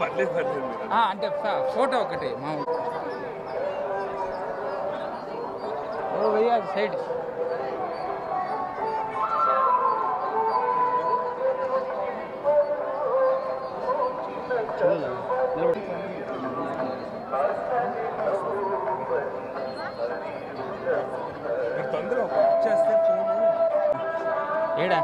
పర్లేదు పర్లేదు మీరు ఆ, అంటే ఫ- ఫోటో ఒకటి మా ఓ భయ్యా సైడ్ మీరు తొందరగా ఒక బుక్ చేస్తే ఫోన్ ఏడా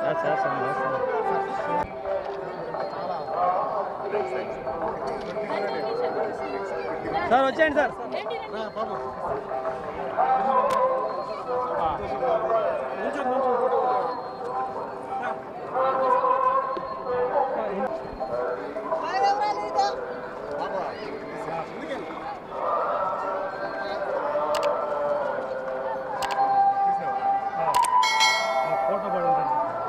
సార్ వచ్చేయండి సార్ ఫోటో పడి ఉంటుంది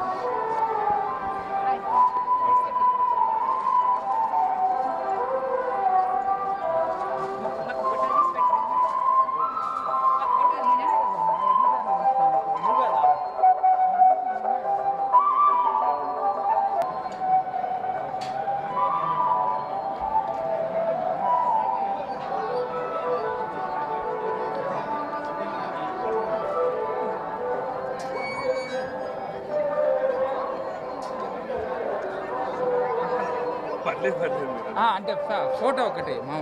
పర్లేదు పర్లేదు మీరు ఆ, అంటే ఫ- ఫోటో ఒకటి మా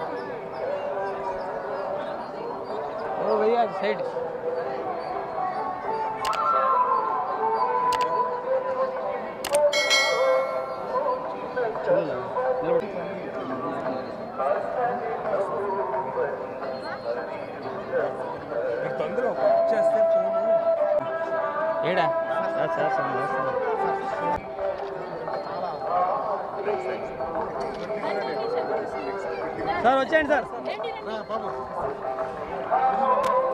ఓ భయ్యా సైడ్ మీరు తొందరగా ఒక బుక్ చేస్తే ఫోన్ ఏడా సార్ వచ్చేయండి సార్ ఏంటి రండి?